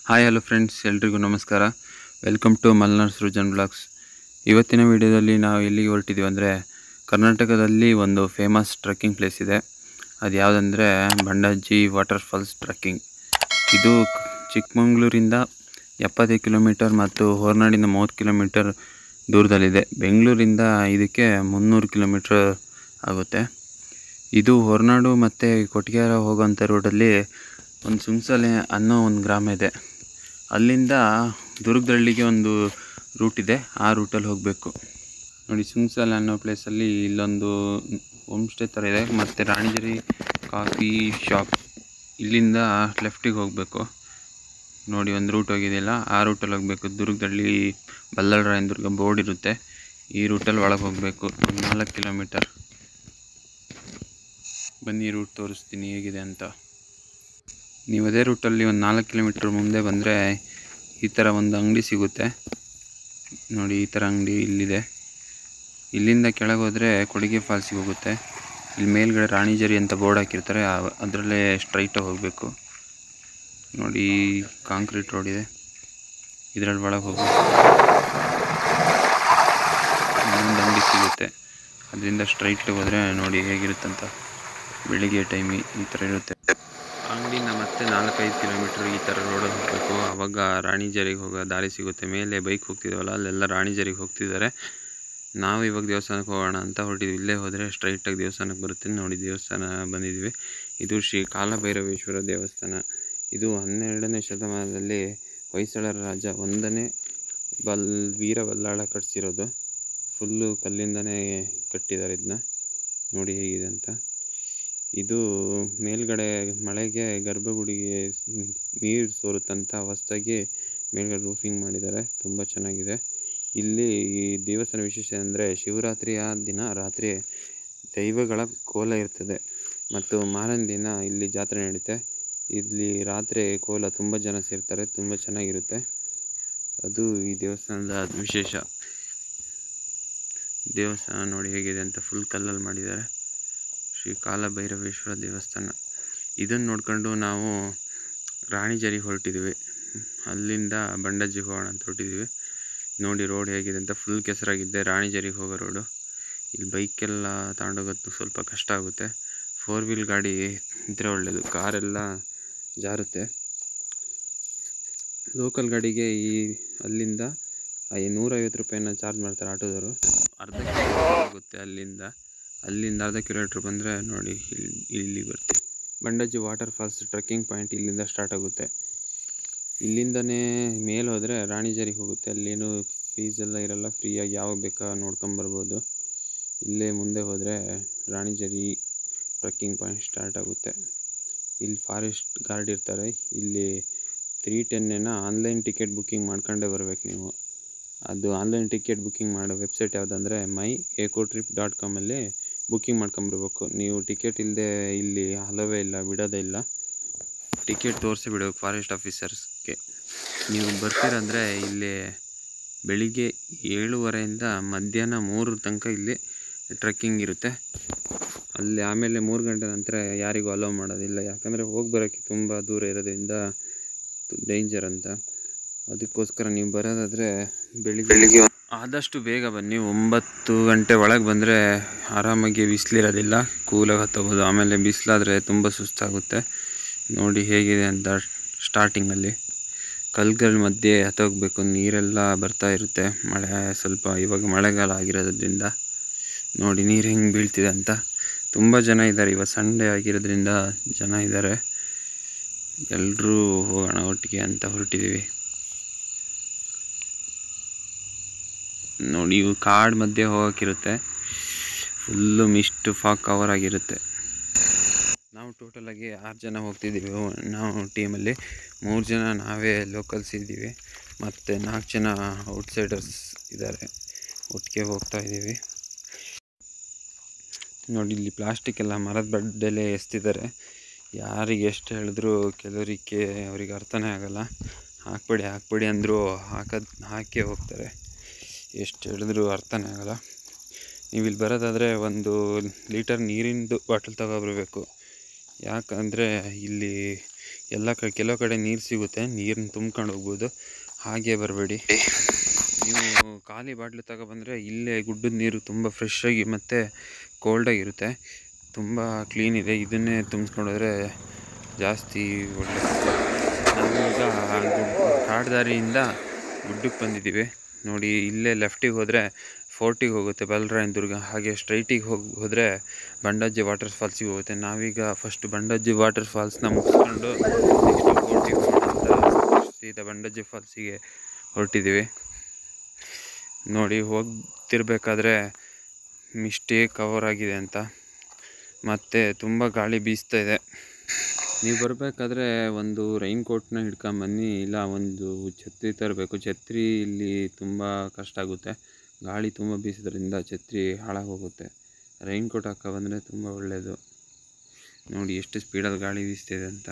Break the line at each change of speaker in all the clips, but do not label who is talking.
Hi hello friends ಎಲ್ರಿಗೂ ನಮಸ್ಕಾರ welcome to Malnad Srujan blogs ಇವತ್ತಿನ ವಿಡಿಯೋದಲ್ಲಿ ನಾವು ಎಲ್ಲಿಗೆ ಹೊರಟಿದ್ದೀವಿ ಅಂದರೆ ಕರ್ನಾಟಕದಲ್ಲಿ ಒಂದು ಫೇಮಸ್ ಟ್ರೆಕ್ಕಿಂಗ್ ಪ್ಲೇಸ್ ಇದೆ ಅದು ಯಾವುದಂದರೆ ಬಂಡಜ್ಜಿ ವಾಟರ್ ಫಾಲ್ಸ್ ಟ್ರೆಕ್ಕಿಂಗ್ ಇದು ಚಿಕ್ಕಮಂಗ್ಳೂರಿಂದ ಎಪ್ಪತ್ತೈದು ಕಿಲೋಮೀಟರ್ ಮತ್ತು ಹೊರನಾಡಿಂದ ಮೂವತ್ತು ಕಿಲೋಮೀಟರ್ ದೂರದಲ್ಲಿದೆ ಬೆಂಗಳೂರಿಂದ ಇದಕ್ಕೆ ಮುನ್ನೂರು ಕಿಲೋಮೀಟರ್ ಆಗುತ್ತೆ ಇದು ಹೊರನಾಡು ಮತ್ತು ಕೊಟ್ಟಿಗೆಹಾರ ಹೋಗೋಂಥ ರೋಡಲ್ಲಿ ಒಂದು ಸುಂಗ್ಸಲೆ ಅನ್ನೋ ಒಂದು ಗ್ರಾಮ ಇದೆ ಅಲ್ಲಿಂದ ದುರ್ಗದಳ್ಳಿಗೆ ಒಂದು ರೂಟ್ ಇದೆ ಆ ರೂಟಲ್ಲಿ ಹೋಗಬೇಕು ನೋಡಿ ಸುಂಗ್ಸಲೆ ಅನ್ನೋ ಪ್ಲೇಸಲ್ಲಿ ಇಲ್ಲೊಂದು ಹೋಮ್ ಸ್ಟೇ ಥರ ಇದೆ ಮತ್ತು ರಾಣಿಜರಿ ಕಾಫಿ ಶಾಪ್ ಇಲ್ಲಿಂದ ಲೆಫ್ಟಿಗೆ ಹೋಗಬೇಕು ನೋಡಿ ಒಂದು ರೂಟ್ ಹೋಗಿದೆಯಲ್ಲ ಆ ರೂಟಲ್ಲಿ ಹೋಗಬೇಕು ದುರ್ಗದಳ್ಳಿ ಬಲ್ಲಳರಾಯನ ದುರ್ಗ ಬೋರ್ಡ್ ಇರುತ್ತೆ ಈ ರೂಟಲ್ಲಿ ಒಳಗೆ ಹೋಗಬೇಕು ಒಂದು ನಾಲ್ಕು ಕಿಲೋಮೀಟರ್ ಬನ್ನಿ ರೂಟ್ ತೋರಿಸ್ತೀನಿ ಹೇಗಿದೆ ಅಂತ ನೀವು ಅದೇ ರೂಟಲ್ಲಿ ಒಂದು ನಾಲ್ಕು ಕಿಲೋಮೀಟ್ರ್ ಮುಂದೆ ಬಂದರೆ ಈ ಥರ ಒಂದು ಅಂಗಡಿ ಸಿಗುತ್ತೆ ನೋಡಿ ಈ ಥರ ಅಂಗಡಿ ಇಲ್ಲಿದೆ ಇಲ್ಲಿಂದ ಕೆಳಗೆ ಹೋದರೆ ಕೊಡಿಗೆ ಫಾಲ್ಸಿಗೆ ಹೋಗುತ್ತೆ ಇಲ್ಲಿ ಮೇಲ್ಗಡೆ ರಾಣಿಜರಿ ಅಂತ ಬೋರ್ಡ್ ಹಾಕಿರ್ತಾರೆ ಆ- ಅದರಲ್ಲೇ ಸ್ಟ್ರೈಟಾಗಿ ಹೋಗಬೇಕು ನೋಡಿ ಕಾಂಕ್ರೀಟ್ ರೋಡ್ ಇದೆ ಇದರಲ್ಲಿ ಒಳಗೆ ಹೋಗಬೇಕು ಇನ್ನೊಂದು ಅಂಗಡಿ ಸಿಗುತ್ತೆ ಅದರಿಂದ ಸ್ಟ್ರೈಟ್ಗೆ ಹೋದರೆ ನೋಡಿ ಹೇಗಿರುತ್ತಂತ ಬೆಳಿಗ್ಗೆ ಟೈಮಿ ಈ ಥರ ಇರುತ್ತೆ ಅಂಗಡಿಯಿಂದ ಮತ್ತೆ ನಾಲ್ಕೈದು ಕಿಲೋಮೀಟ್ರ್ ಈ ಥರ ರೋಡಲ್ಲಿ ಹೋಗಬೇಕು ಆವಾಗ ರಾಣಿಜರಿಗೆ ಹೋಗೋ ದಾರಿ ಸಿಗುತ್ತೆ ಮೇಲೆ ಬೈಕ್ ಹೋಗ್ತಿದ್ದಾವಲ್ಲ ಅಲ್ಲೆಲ್ಲ ರಾಣಿಜರಿಗೆ ಹೋಗ್ತಿದ್ದಾರೆ ನಾವು ಇವಾಗ ದೇವಸ್ಥಾನಕ್ಕೆ ಹೋಗೋಣ ಅಂತ ಹೊರಟಿದ್ವಿ ಇಲ್ಲೇ ಹೋದರೆ ಸ್ಟ್ರೈಟಾಗಿ ದೇವಸ್ಥಾನಕ್ಕೆ ಬರುತ್ತೆ ನೋಡಿ ದೇವಸ್ಥಾನ ಬಂದಿದ್ವಿ ಇದು ಶ್ರೀ ಕಾಲಭೈರವೇಶ್ವರ ದೇವಸ್ಥಾನ ಇದು ಹನ್ನೆರಡನೇ ಶತಮಾನದಲ್ಲಿ ಹೊಯ್ಸಳರ ರಾಜ ಒಂದನೇ ಬಲ್ ವೀರ ಬಲ್ಲಾಳ ಕಟ್ಸಿರೋದು ಫುಲ್ಲು ಕಲ್ಲಿಂದನೇ ಕಟ್ಟಿದ್ದಾರೆ ಇದನ್ನ ನೋಡಿ ಹೇಗಿದೆ ಅಂತ ಇದು ಮೇಲ್ಗಡೆ ಮಳೆಗೆ ಗರ್ಭಗುಡಿಗೆ ನೀರು ಸೋರುತ್ತಂತ ಹೊಸ್ದಾಗಿ ಮೇಲ್ಗಡೆ ರೂಫಿಂಗ್ ಮಾಡಿದ್ದಾರೆ ತುಂಬ ಚೆನ್ನಾಗಿದೆ ಇಲ್ಲಿ ಈ ದೇವಸ್ಥಾನ ವಿಶೇಷ ಅಂದರೆ ಶಿವರಾತ್ರಿಯ ದಿನ ರಾತ್ರಿ ದೈವಗಳ ಕೋಲ ಇರ್ತದೆ ಮತ್ತು ಮಾರನೇ ದಿನ ಇಲ್ಲಿ ಜಾತ್ರೆ ನಡೀತೆ ಇಲ್ಲಿ ರಾತ್ರಿ ಕೋಲ ತುಂಬ ಜನ ಸೇರ್ತಾರೆ ತುಂಬ ಚೆನ್ನಾಗಿರುತ್ತೆ ಅದು ಈ ದೇವಸ್ಥಾನದ ವಿಶೇಷ ದೇವಸ್ಥಾನ ನೋಡಿ ಹೇಗಿದೆ ಅಂತ ಫುಲ್ ಕಲ್ಲಲ್ಲಿ ಮಾಡಿದ್ದಾರೆ ಶ್ರೀ ಕಾಲಭೈರವೇಶ್ವರ ದೇವಸ್ಥಾನ ಇದನ್ನು ನೋಡ್ಕೊಂಡು ನಾವು ರಾಣಿಜರಿಗೆ ಹೊರಟಿದ್ದೀವಿ ಅಲ್ಲಿಂದ ಬಂಡಜ್ಜಿಗೆ ಹೋಗೋಣ ಅಂತ ಹೊರಟಿದ್ದೀವಿ ನೋಡಿ ರೋಡ್ ಹೇಗಿದೆ ಅಂತ ಫುಲ್ ಕೆಸರಾಗಿದ್ದೆ ರಾಣಿಜರಿಗೆ ಹೋಗೋ ರೋಡು ಇಲ್ಲಿ ಬೈಕೆಲ್ಲ ತಗೊಂಡೋಗೋದು ಸ್ವಲ್ಪ ಕಷ್ಟ ಆಗುತ್ತೆ ಫೋರ್ ವೀಲ್ ಗಾಡಿ ಇದ್ದರೆ ಒಳ್ಳೆಯದು ಕಾರೆಲ್ಲ ಜಾರುತ್ತೆ ಲೋಕಲ್ ಗಾಡಿಗೆ ಈ ಅಲ್ಲಿಂದ ಐ ನೂರೈವತ್ತು ರೂಪಾಯಿನ ಚಾರ್ಜ್ ಮಾಡ್ತಾರೆ ಆಟೋದವರು ಅರ್ಧ ಕಿಲೋಮೀಟರ್ ಆಗುತ್ತೆ ಅಲ್ಲಿಂದ ಅಲ್ಲಿಂದ ಅರ್ಧ ಕಿಲೋಮೀಟ್ರ್ ಬಂದರೆ ನೋಡಿ ಇಲ್ಲಿ ಇಲ್ಲಿ ಬರ್ತೀವಿ Bandaje water falls trekking point ಇಲ್ಲಿಂದ ಸ್ಟಾರ್ಟ್ ಆಗುತ್ತೆ ಇಲ್ಲಿಂದನೇ ಮೇಲೆ ಹೋದರೆ ರಾಣಿಜರಿಗೆ ಹೋಗುತ್ತೆ ಅಲ್ಲೇನು ಫೀಸ್ ಎಲ್ಲ ಇರಲ್ಲ ಫ್ರೀಯಾಗಿ ಯಾವಾಗ ಬೇಕಾ ನೋಡ್ಕೊಂಬರ್ಬೋದು ಇಲ್ಲೇ ಮುಂದೆ ಹೋದರೆ ರಾಣಿಜರಿ ಟ್ರೆಕ್ಕಿಂಗ್ ಪಾಯಿಂಟ್ ಸ್ಟಾರ್ಟ್ ಆಗುತ್ತೆ ಇಲ್ಲಿ ಫಾರೆಸ್ಟ್ ಗಾರ್ಡ್ ಇರ್ತಾರೆ ಇಲ್ಲಿ ತ್ರೀ ಟೆನ್ನೇನ ಆನ್ಲೈನ್ ಟಿಕೆಟ್ ಬುಕ್ಕಿಂಗ್ ಮಾಡ್ಕೊಂಡೇ ಬರ್ಬೇಕು ನೀವು ಅದು ಆನ್ಲೈನ್ ಟಿಕೆಟ್ ಬುಕ್ಕಿಂಗ್ ಮಾಡೋ ವೆಬ್ಸೈಟ್ ಯಾವುದಂದರೆ ಮೈ ಏಕೋ ಟ್ರಿಪ್ ಡಾಟ್ ಕಾಮಲ್ಲಿ ಬುಕ್ಕಿಂಗ್ ಮಾಡ್ಕೊಂಬರ್ಬೇಕು ನೀವು ಟಿಕೆಟ್ ಇಲ್ಲದೆ ಇಲ್ಲಿ ಹಲವೇ ಇಲ್ಲ ಬಿಡೋದೇ ಇಲ್ಲ ಟಿಕೆಟ್ ತೋರಿಸಿ ಬಿಡಬೇಕು ಫಾರೆಸ್ಟ್ ಆಫೀಸರ್ಸ್ಗೆ ನೀವು ಬರ್ತೀರಂದರೆ ಇಲ್ಲಿ ಬೆಳಿಗ್ಗೆ ಏಳುವರೆಯಿಂದ ಮಧ್ಯಾಹ್ನ ಮೂರು ತನಕ ಇಲ್ಲಿ ಟ್ರೆಕ್ಕಿಂಗ್ ಇರುತ್ತೆ ಅಲ್ಲಿ ಆಮೇಲೆ ಮೂರು ಗಂಟೆ ನಂತರ ಯಾರಿಗೂ ಅಲೋ ಮಾಡೋದಿಲ್ಲ ಯಾಕಂದರೆ ಹೋಗಿ ಬರೋಕ್ಕೆ ತುಂಬ ದೂರ ಇರೋದ್ರಿಂದ ಡೇಂಜರ್ ಅಂತ ಅದಕ್ಕೋಸ್ಕರ ನೀವು ಬರೋದಾದರೆ ಬೆಳಿಗ್ಗೆ ಬೆಳಿಗ್ಗೆ ಆದಷ್ಟು ಬೇಗ ಬನ್ನಿ ಒಂಬತ್ತು ಗಂಟೆ ಒಳಗೆ ಬಂದರೆ ಆರಾಮಾಗಿ ಬಿಸಿಲಿರೋದಿಲ್ಲ ಕೂಲಾಗಿ ಹತ್ತೋಬೋದು ಆಮೇಲೆ ಬಿಸಿಲಾದರೆ ತುಂಬ ಸುಸ್ತಾಗುತ್ತೆ ನೋಡಿ ಹೇಗಿದೆ ಅಂತ ಸ್ಟಾರ್ಟಿಂಗಲ್ಲಿ ಕಲ್ಗಳ ಮಧ್ಯೆ ಹತ್ತೋಗ್ಬೇಕು ನೀರೆಲ್ಲ ಬರ್ತಾ ಇರುತ್ತೆ ಮಳೆ ಸ್ವಲ್ಪ ಇವಾಗ ಮಳೆಗಾಲ ಆಗಿರೋದ್ರಿಂದ ನೋಡಿ ನೀರು ಹೆಂಗೆ ಬೀಳ್ತಿದೆ ಅಂತ ತುಂಬ ಜನ ಇದ್ದಾರೆ ಇವಾಗ ಸಂಡೇ ಆಗಿರೋದ್ರಿಂದ ಜನ ಇದ್ದಾರೆ ಎಲ್ಲರೂ ಹೋಗೋಣ ಒಟ್ಟಿಗೆ ಅಂತ ಹೊರಟಿದ್ದೀವಿ ನೋಡಿ ಇವು ಕಾಡು ಮಧ್ಯೆ ಹೋಗೋಕ್ಕಿರುತ್ತೆ ಫುಲ್ಲು ಮಿಸ್ಟ್ ಫಾಗ್ ಕವರ್ ಆಗಿರುತ್ತೆ ನಾವು ಟೋಟಲಾಗಿ ಆರು ಜನ ಹೋಗ್ತಿದ್ದೀವಿ ನಾವು ಟೀಮಲ್ಲಿ ಮೂರು ಜನ ನಾವೇ ಲೋಕಲ್ಸ್ ಇದ್ದೀವಿ ಮತ್ತು ನಾಲ್ಕು ಜನ ಔಟ್ಸೈಡರ್ಸ್ ಇದ್ದಾರೆ ಒಟ್ಟಿಗೆ ಹೋಗ್ತಾ ಇದ್ದೀವಿ ನೋಡಿ ಇಲ್ಲಿ ಪ್ಲಾಸ್ಟಿಕ್ ಎಲ್ಲ ಮರದ ಬಡ್ಡೆಲೆ ಎಸ್ತಿದ್ದಾರೆ ಯಾರಿಗೆ ಎಷ್ಟು ಹೇಳಿದ್ರು ಕೆಲವರಿಗೆ ಅವ್ರಿಗೆ ಅರ್ಥನೇ ಆಗಲ್ಲ ಹಾಕ್ಬೇಡಿ ಹಾಕ್ಬೇಡಿ ಅಂದರೂ ಹಾಕೋದು ಹಾಕೇ ಹೋಗ್ತಾರೆ ಎಷ್ಟು ಹೇಳಿದ್ರು ಅರ್ಥನೇ ಆಗಲ್ಲ ನೀವು ಇಲ್ಲಿ ಬರೋದಾದರೆ ಒಂದು ಲೀಟರ್ ನೀರಿಂದು ಬಾಟಲ್ ತಗೊಬರ್ಬೇಕು ಯಾಕಂದರೆ ಇಲ್ಲಿ ಎಲ್ಲ ಕಡೆ ಕೆಲವು ಕಡೆ ನೀರು ಸಿಗುತ್ತೆ ನೀರನ್ನ ತುಂಬ್ಕೊಂಡು ಹೋಗ್ಬೋದು ಹಾಗೆ ಬರಬೇಡಿ ನೀವು ಖಾಲಿ ಬಾಟ್ಲು ತಗೊಬಂದರೆ ಇಲ್ಲೇ ಗುಡ್ಡದ ನೀರು ತುಂಬ ಫ್ರೆಶ್ ಆಗಿ ಮತ್ತು ಕೋಲ್ಡಾಗಿರುತ್ತೆ ತುಂಬ ಕ್ಲೀನ್ ಇದೆ ಇದನ್ನೇ ತುಂಬಿಸ್ಕೊಂಡು ಹೋದರೆ ಜಾಸ್ತಿ ಒಳ್ಳೆ ನಾವೀಗ ಕಾಡ್ದಾರಿಯಿಂದ ಗುಡ್ಡಕ್ಕೆ ಬಂದಿದ್ದೀವಿ ನೋಡಿ ಇಲ್ಲೇ ಲೆಫ್ಟಿಗೆ ಹೋದರೆ ಫೋರ್ಟಿಗೆ ಹೋಗುತ್ತೆ ಬಲರಾಯನ ದುರ್ಗ ಹಾಗೆ ಸ್ಟ್ರೈಟಿಗೆ ಹೋಗಿ ಹೋದರೆ ಬಂಡಜ್ಜಿ ವಾಟರ್ ಫಾಲ್ಸಿಗೆ ಹೋಗುತ್ತೆ ನಾವೀಗ ಫಸ್ಟ್ ಬಂಡಜ್ಜಿ ವಾಟರ್ ಫಾಲ್ಸ್ನ ಮುಗಿಸ್ಕೊಂಡು ನೆಕ್ಸ್ಟ್ ಫೋರ್ಟಿಗೆ ಹೋಗೋಣ ಅಂತ ಸೀದಾ ಬಂಡಜ್ಜಿ ಫಾಲ್ಸಿಗೆ ಹೊರಟಿದ್ದೀವಿ ನೋಡಿ ಹೋಗ್ತಿರ್ಬೇಕಾದ್ರೆ ಮಿಸ್ಟೇಕ್ ಕವರ್ ಆಗಿದೆ ಅಂತ ಮತ್ತು ತುಂಬ ಗಾಳಿ ಬೀಸ್ತಾ ಇದೆ ನೀವು ಬರಬೇಕಾದ್ರೆ ಒಂದು ರೈನ್ ಕೋಟ್ನ ಹಿಡ್ಕೊಂಬನ್ನಿ ಇಲ್ಲ ಒಂದು ಛತ್ರಿ ತರಬೇಕು ಛತ್ರಿ ಇಲ್ಲಿ ತುಂಬ ಕಷ್ಟ ಆಗುತ್ತೆ ಗಾಳಿ ತುಂಬ ಬೀಸೋದ್ರಿಂದ ಛತ್ರಿ ಹಾಳಾಗಿ ಹೋಗುತ್ತೆ ರೈನ್ ಕೋಟ್ ಹಾಕೊ ಬಂದರೆ ತುಂಬ ಒಳ್ಳೆಯದು ನೋಡಿ ಎಷ್ಟು ಸ್ಪೀಡಲ್ಲಿ ಗಾಳಿ ಬೀಸ್ತಿದೆ ಅಂತ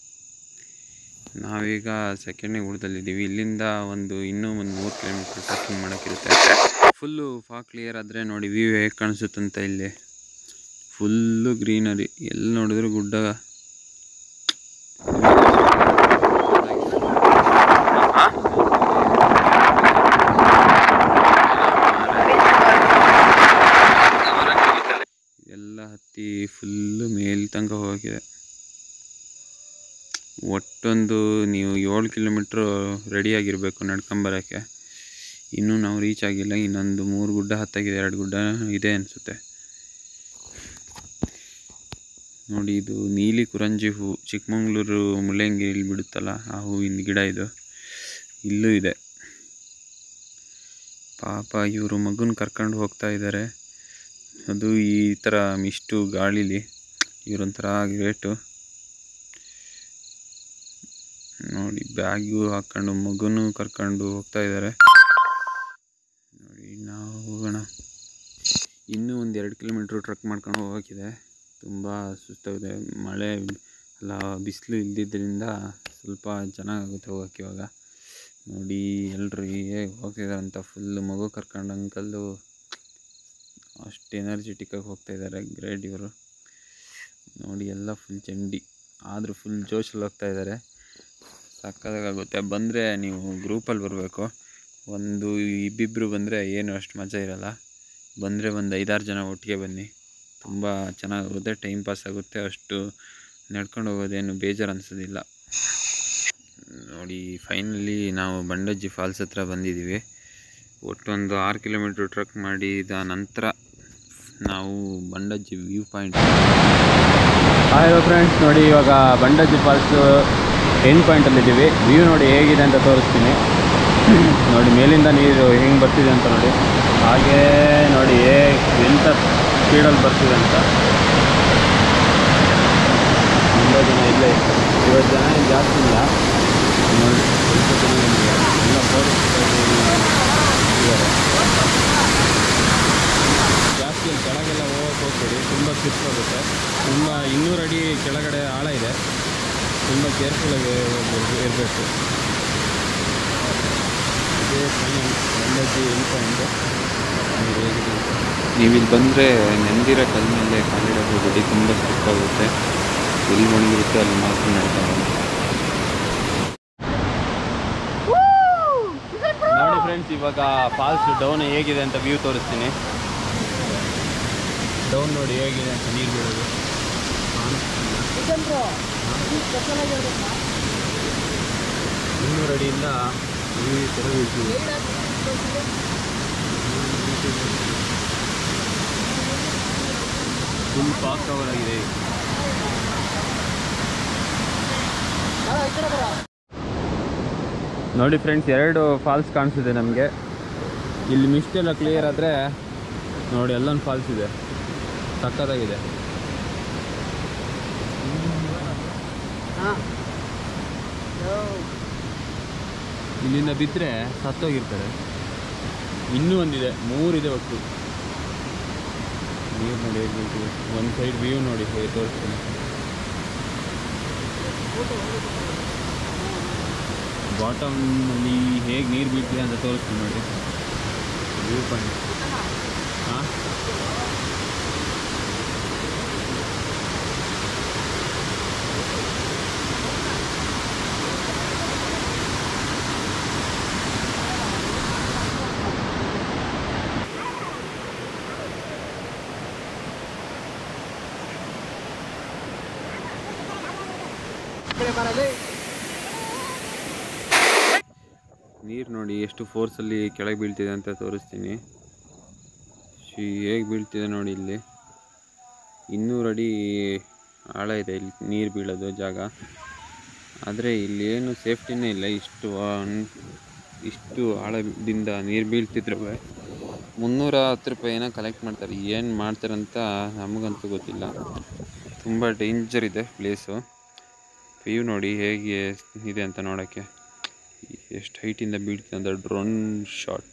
ನಾವೀಗ ಸೆಕೆಂಡ್ನೇ ಊಟದಲ್ಲಿದ್ದೀವಿ ಇಲ್ಲಿಂದ ಒಂದು ಇನ್ನೂ ಒಂದು ಮೂರು ಕಿಲೋಮೀಟ್ರ್ ಟ್ರೆಕ್ಕಿಂಗ್ ಮಾಡೋಕ್ಕಿರುತ್ತೆ ಫುಲ್ಲು ಫಾ ಕ್ಲಿಯರ್ ಆದರೆ ನೋಡಿ ವ್ಯೂ ಹೇಗೆ ಕಾಣಿಸುತ್ತಂತ ಇಲ್ಲಿ ಫುಲ್ಲು ಗ್ರೀನರಿ ಎಲ್ಲಿ ನೋಡಿದ್ರು ಗುಡ್ಡ ಎಲ್ಲ ಹತ್ತಿ ಫುಲ್ಲು ಮೇಲ್ ತನಕ ಹೋಗಿದೆ ಒಟ್ಟೊಂದು ನೀವು ಏಳು ಕಿಲೋಮೀಟ್ರು ರೆಡಿಯಾಗಿರಬೇಕು ನಡ್ಕೊಂಬರೋಕ್ಕೆ ಇನ್ನೂ ನಾವು ರೀಚ್ ಆಗಿಲ್ಲ ಇನ್ನೊಂದು ಮೂರು ಗುಡ್ಡ ಹತ್ತಾಗಿದೆ ಎರಡು ಗುಡ್ಡ ಇದೆ ಅನಿಸುತ್ತೆ ನೋಡಿ ಇದು ನೀಲಿ ಕುರಂಜಿ ಹೂ ಚಿಕ್ಕಮಂಗ್ಳೂರು ಮುಳ್ಳಯ್ಯನಗಿರಿಲಿ ಬಿಡುತ್ತಲ್ಲ ಆ ಹೂವಿನ ಗಿಡ ಇದು ಇಲ್ಲೂ ಇದೆ ಪಾಪ ಇವರು ಮಗುನ ಕರ್ಕೊಂಡು ಹೋಗ್ತಾ ಇದ್ದಾರೆ ಅದು ಈ ಥರ ಮಿಷ್ಟು ಗಾಳೀಲಿ ಇವರೊಂಥರ ಗ್ರೇಟು ನೋಡಿ ಬ್ಯಾಗು ಹಾಕ್ಕೊಂಡು ಮಗುನೂ ಕರ್ಕೊಂಡು ಹೋಗ್ತಾ ಇದ್ದಾರೆ ನೋಡಿ ನಾವು ಹೋಗೋಣ ಇನ್ನೂ ಒಂದು ಎರಡು ಕಿಲೋಮೀಟ್ರ್ ಟ್ರಕ್ ಮಾಡ್ಕೊಂಡು ಹೋಗೋಕ್ಕಿದೆ ತುಂಬ ಸುಸ್ತಾಗಿದೆ ಮಳೆ ಎಲ್ಲ ಬಿಸಿಲು ಇಲ್ದಿದ್ದರಿಂದ ಸ್ವಲ್ಪ ಚೆನ್ನಾಗಾಗುತ್ತೆ ಹೋಗೋಕ್ಕೆ ಇವಾಗ ನೋಡಿ ಎಲ್ಲರೂ ಹೇಗೆ ಹೋಗ್ತಿದ್ದಾರೆ ಅಂತ ಫುಲ್ಲು ಮಗು ಕರ್ಕೊಂಡು ಅಂಕಲ್ಲು ಅಷ್ಟು ಎನರ್ಜೆಟಿಕ್ಕಾಗಿ ಹೋಗ್ತಾ ಇದ್ದಾರೆ ಗ್ರೇಟ್ ಇವರು ನೋಡಿ ಎಲ್ಲ ಫುಲ್ ಚಂಡಿ ಆದರೂ ಫುಲ್ ಜೋಶಲ್ಲಿ ಹೋಗ್ತಾ ಇದ್ದಾರೆ ಸಕ್ಕತ್ತಾಗುತ್ತೆ ಬಂದರೆ ನೀವು ಗ್ರೂಪಲ್ಲಿ ಬರಬೇಕು ಒಂದು ಇಬ್ಬಿಬ್ಬರು ಬಂದರೆ ಏನು ಅಷ್ಟು ಮಜಾ ಇರಲ್ಲ ಬಂದರೆ ಒಂದು ಐದಾರು ಜನ ಒಟ್ಟಿಗೆ ಬನ್ನಿ ತುಂಬ ಚೆನ್ನಾಗುತ್ತೆ ಟೈಮ್ ಪಾಸ್ ಆಗುತ್ತೆ ಅಷ್ಟು ನಡ್ಕೊಂಡು ಹೋಗೋದೇನು ಬೇಜಾರು ಅನಿಸೋದಿಲ್ಲ ನೋಡಿ ಫೈನಲಿ ನಾವು ಬಂಡಜ್ಜಿ ಫಾಲ್ಸ್ ಹತ್ರ ಬಂದಿದ್ದೀವಿ ಒಟ್ಟೊಂದು ಆರು ಕಿಲೋಮೀಟ್ರ್ ಟ್ರಕ್ ಮಾಡಿದ ನಂತರ ನಾವು Bandaje view point
hi friends ನೋಡಿ ಇವಾಗ ಬಂಡಜ್ಜಿ ಫಾಲ್ಸು ಎಂಡ್ ಪಾಯಿಂಟಲ್ಲಿದ್ದೀವಿ ವ್ಯೂ ನೋಡಿ ಹೇಗಿದೆ ಅಂತ ತೋರಿಸ್ತೀನಿ ನೋಡಿ ಮೇಲಿಂದ ನೀರು ಹೆಂಗೆ ಬರ್ತಿದೆ ಅಂತ ನೋಡಿ ಹಾಗೇ ನೋಡಿ ಹೇ ಎಂಥ ಸ್ಪೀಡಲ್ಲಿ ಬರ್ತಿದೆ ಅಂತ ತುಂಬ ಜನ ಇಲ್ಲೇ ಇವತ್ತು ಜನ ಏನು ಜಾಸ್ತಿ ಇಲ್ಲ ನೋಡಿ ಸ್ವಲ್ಪ ಜನ ಇದ್ದಾರೆ. ಎಲ್ಲ ಫೋಟೋಸ್ ಇದ್ದಾರೆ ಜಾಸ್ತಿ ಅಲ್ಲಿ ಕೆಳಗೆಲ್ಲ ಹೋಗಕ್ಕೆ ಹೋಗ್ಬೇಡಿ ತುಂಬ ಸ್ಲಿಪ್ ಹೋಗುತ್ತೆ ತುಂಬ ಇನ್ನೂರು ಅಡಿ ಕೆಳಗಡೆ ಆಳ ಇದೆ ತುಂಬ ಕೇರ್ಫುಲ್ಲಾಗಿ ಹೋಗ್ಬೇಕು ಇರಬೇಕು ಇದೇ ಫೈನಲ್ ಬಂಡಜ್ಜಿ ಎಂಡ್ ಪಾಯಿಂಟು
ನೀವು ಇಲ್ಲಿ ಬಂದರೆ ನೆಂದಿರೋ ಕಲ್ ಮೇಲೆ ಕಾಲಿಡೋದು ತುಂಬ ಆಗುತ್ತೆ ಎಲ್ಲಿ ಒಣಗಿರುತ್ತೆ ಅಲ್ಲಿ ಮಾತ್ರ ನಡ್ಕೊಂಡು
ನೋಡಿ ಫ್ರೆಂಡ್ಸ್ ಇವಾಗ ಫಾಲ್ಸ್ ಡೌನ್ ಹೇಗಿದೆ ಅಂತ ವ್ಯೂ ತೋರಿಸ್ತೀನಿ ಡೌನ್ ನೋಡಿ ಹೇಗಿದೆ ಅಂತ ನೀರು ಬೀಳೋದು ಇನ್ನೂರು ಅಡಿಯಿಂದ ವ್ಯೂ ಈ ಥರ ಬೀಳ್ತಿದೆ ಫುಲ್ ಪಾಕ್ ಕವರ್ ಆಗಿದೆ ನೋಡಿ ಫ್ರೆಂಡ್ಸ್ ಎರಡು ಫಾಲ್ಸ್ ಕಾಣಿಸಿದೆ ನಮಗೆ ಇಲ್ಲಿ ಮಿಸ್ಟ್ ಎಲ್ಲ ಕ್ಲಿಯರ್ ಆದರೆ ನೋಡಿ ಎಲ್ಲೊಂದು ಫಾಲ್ಸ್ ಇದೆ ಸಕ್ಕತ್ತಾಗಿದೆ ಇಲ್ಲಿಂದ ಬಿದ್ದರೆ ಸತ್ತೋಗಿರ್ತಾರೆ ಇನ್ನೂ ಒಂದಿದೆ ಮೂರಿದೆ ಒಟ್ಟು ನೀರು ನೋಡಿ ಹೇಗೆ ಬೀಳ್ತಿದೆ ಒಂದು ಸೈಡ್ ವ್ಯೂ ನೋಡಿ ಹೇಗೆ ತೋರಿಸ್ತೀನಿ ಬಾಟಮ್ನಲ್ಲಿ ಹೇಗೆ ನೀರು ಬೀಳ್ತಿದೆ ಅಂತ ತೋರಿಸ್ತೀನಿ ನೋಡಿ ವ್ಯೂ ಪಾಯಿಂಟ್ ಹಾಂ
ನೀರು ನೋಡಿ ಎಷ್ಟು ಫೋರ್ಸಲ್ಲಿ ಕೆಳಗೆ ಬೀಳ್ತಿದೆ ಅಂತ ತೋರಿಸ್ತೀನಿ ಶಿ ಹೇಗೆ ಬೀಳ್ತಿದೆ ನೋಡಿ ಇಲ್ಲಿ ಇನ್ನೂರು ಅಡಿ ಆಳ ಇದೆ ಇಲ್ಲಿ ನೀರು ಬೀಳೋದು ಜಾಗ ಆದರೆ ಇಲ್ಲಿ ಏನು ಸೇಫ್ಟಿನೇ ಇಲ್ಲ ಇಷ್ಟು ಆ- ಇಷ್ಟು ಆಳದಿಂದ ನೀರು ಬೀಳ್ತಿದ್ರು ಮುನ್ನೂರ ಹತ್ತು ರೂಪಾಯಿ ಏನೋ ಕಲೆಕ್ಟ್ ಮಾಡ್ತಾರೆ ಏನು ಮಾಡ್ತಾರಂತ ನಮಗಂತೂ ಗೊತ್ತಿಲ್ಲ ತುಂಬ ಡೇಂಜರ್ ಇದೆ ಪ್ಲೇಸು ವ್ಯೂ ನೋಡಿ ಹೇಗೆ ಇದೆ ಅಂತ ನೋಡೋಕ್ಕೆ ಎಷ್ಟು ಹೈಟಿಂದ ಬೀಳ್ತಿದೆ ಅಂತ ಡ್ರೋನ್ ಶಾಟ್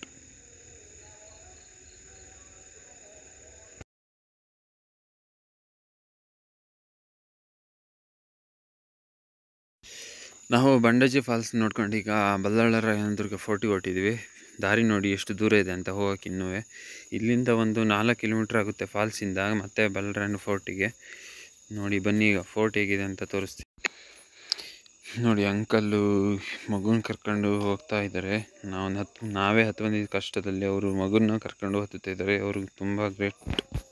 ನಾವು ಬಂಡಜಿ ಫಾಲ್ಸ್ ನೋಡ್ಕೊಂಡು ಈಗ ಬಲ್ಲಾಳರ ದುರ್ಗ ಫೋರ್ಟಿಗೆ ಹೊಟ್ಟಿದ್ವಿ ದಾರಿ ನೋಡಿ ಎಷ್ಟು ದೂರ ಇದೆ ಅಂತ ಹೋಗೋಕೆ ಇನ್ನೂ ಇಲ್ಲಿಂದ ಒಂದು ನಾಲ್ಕು ಕಿಲೋಮೀಟ್ರ್ ಆಗುತ್ತೆ ಫಾಲ್ಸಿಂದ ಮತ್ತೆ ಬಲ್ಲಾರನ ಫೋರ್ಟಿಗೆ ನೋಡಿ ಬನ್ನಿ ಈಗ ಫೋರ್ಟ್ ಹೇಗಿದೆ ಅಂತ ತೋರಿಸ್ತೀನಿ ನೋಡಿ ಅಂಕಲ್ಲು ಮಗುನ ಕರ್ಕೊಂಡು ಹೋಗ್ತಾ ಇದ್ದಾರೆ ನಾವು ಹತ್ ನಾವೇ ಹತ್ತು ಬಂದಿದ್ದ ಕಷ್ಟದಲ್ಲಿ ಅವರು ಮಗುನ ಕರ್ಕೊಂಡು ಹತ್ತುತ್ತಾ ಇದ್ದಾರೆ ಅವರು ತುಂಬ ಗ್ರೇಟ್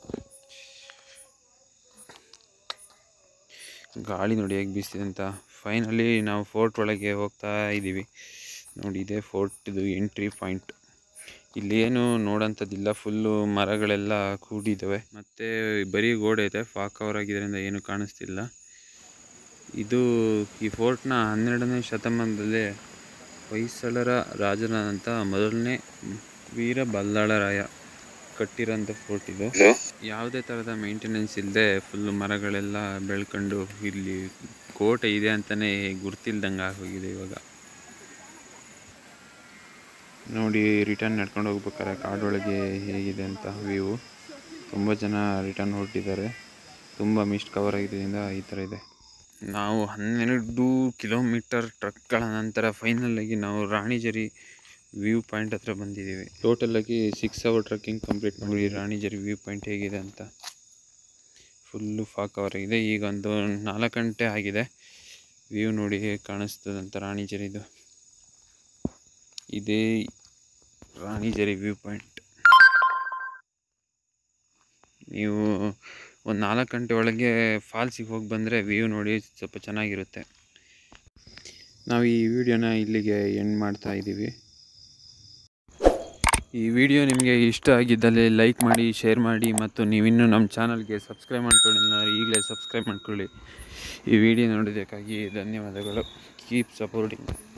ಗಾಳಿ ನೋಡಿ ಹೇಗೆ ಬೀಸ್ತಿದೆ ಅಂತ ಫೈನಲಿ ನಾವು ಫೋರ್ಟ್ ಒಳಗೆ ಹೋಗ್ತಾ ಇದ್ದೀವಿ ನೋಡಿ ಇದೇ ಫೋರ್ಟ್ದು ಎಂಟ್ರಿ ಪಾಯಿಂಟ್ ಇಲ್ಲಿ ಏನು ನೋಡೋಂಥದ್ದಿಲ್ಲ ಫುಲ್ಲು ಮರಗಳೆಲ್ಲ ಕೂಡಿದ್ದಾವೆ ಮತ್ತು ಬರೀ ಗೋಡೆ ಇದೆ ಫಾಕ್ ಕವರ್ ಆಗಿದ್ದರಿಂದ ಏನು ಕಾಣಿಸ್ತಿಲ್ಲ ಇದು ಈ ಫೋರ್ಟ್ನ ಹನ್ನೆರಡನೇ ಶತಮಾನದಲ್ಲೇ ಹೊಯ್ಸಳರ ರಾಜನಾದಂಥ ಮೊದಲನೇ ವೀರ ಬಲ್ಲಾಳರಾಯ ಕಟ್ಟಿರೋಂಥ ಫೋರ್ಟ್ ಇದು ಯಾವುದೇ ಥರದ ಮೇಂಟೆನೆನ್ಸ್ ಇಲ್ಲದೆ ಫುಲ್ಲು ಮರಗಳೆಲ್ಲ ಬೆಳ್ಕೊಂಡು ಇಲ್ಲಿ ಕೋಟೆ ಇದೆ ಅಂತಲೇ ಗುರ್ತಿಲ್ದಂಗೆ ಆಗೋಗಿದೆ ಇವಾಗ ನೋಡಿ ರಿಟರ್ನ್ ನಡ್ಕೊಂಡು ಹೋಗ್ಬೇಕಾರೆ ಕಾಡೊಳಗೆ ಹೇಗಿದೆ ಅಂತ ವ್ಯೂ ತುಂಬ ಜನ ರಿಟರ್ನ್ ಹೊರಟಿದ್ದಾರೆ ತುಂಬ ಮಿಸ್ಟ್ ಕವರ್ ಆಗಿದ್ದರಿಂದ ಈ ಥರ ಇದೆ ನಾವು ಹನ್ನೆರಡು ಕಿಲೋಮೀಟರ್ ಟ್ರಕ್ಗಳ ನಂತರ ಫೈನಲಾಗಿ ನಾವು ರಾಣಿಜರಿ ವ್ಯೂ ಪಾಯಿಂಟ್ ಹತ್ರ ಬಂದಿದ್ದೀವಿ ಟೋಟಲಾಗಿ ಸಿಕ್ಸ್ ಅವರ್ ಟ್ರಕ್ಕಿಂಗ್ ಕಂಪ್ಲೀಟ್ ಮಾಡಿ ರಾಣಿಜರಿ ವ್ಯೂ ಪಾಯಿಂಟ್ ಹೇಗಿದೆ ಅಂತ ಫುಲ್ಲು ಫಾಕ್ ಕವರ್ ಆಗಿದೆ ಈಗ ಒಂದು ನಾಲ್ಕು ಗಂಟೆ ಆಗಿದೆ ವ್ಯೂ ನೋಡಿ ಹೇಗೆ ಕಾಣಿಸ್ತದೆ ಅಂತ ರಾಣಿಜರಿದು ಇದೇ ರಾಣಿಜರಿ ವ್ಯೂ ಪಾಯಿಂಟ್ ನೀವು ಒಂದು ನಾಲ್ಕು ಗಂಟೆ ಒಳಗೆ ಫಾಲ್ಸಿಗೆ ಹೋಗಿ ಬಂದರೆ ವ್ಯೂ ನೋಡಿ ಸ್ವಲ್ಪ ಚೆನ್ನಾಗಿರುತ್ತೆ ನಾವು ಈ ವಿಡಿಯೋನ ಇಲ್ಲಿಗೆ ಎಂಡ್ ಮಾಡ್ತಾ ಇದ್ದೀವಿ ಈ ವಿಡಿಯೋ ನಿಮಗೆ ಇಷ್ಟ ಆಗಿದ್ದಲ್ಲಿ ಲೈಕ್ ಮಾಡಿ ಶೇರ್ ಮಾಡಿ ಮತ್ತು ನೀವಿನ್ನೂ ನಮ್ಮ ಚಾನಲ್ಗೆ ಸಬ್ಸ್ಕ್ರೈಬ್ ಮಾಡ್ಕೊಳ್ಳಿ ಈಗಲೇ ಸಬ್ಸ್ಕ್ರೈಬ್ ಮಾಡ್ಕೊಳ್ಳಿ ಈ ವಿಡಿಯೋ ನೋಡೋದಕ್ಕಾಗಿ ಧನ್ಯವಾದಗಳು ಕೀಪ್ ಸಪೋರ್ಟಿಂಗ್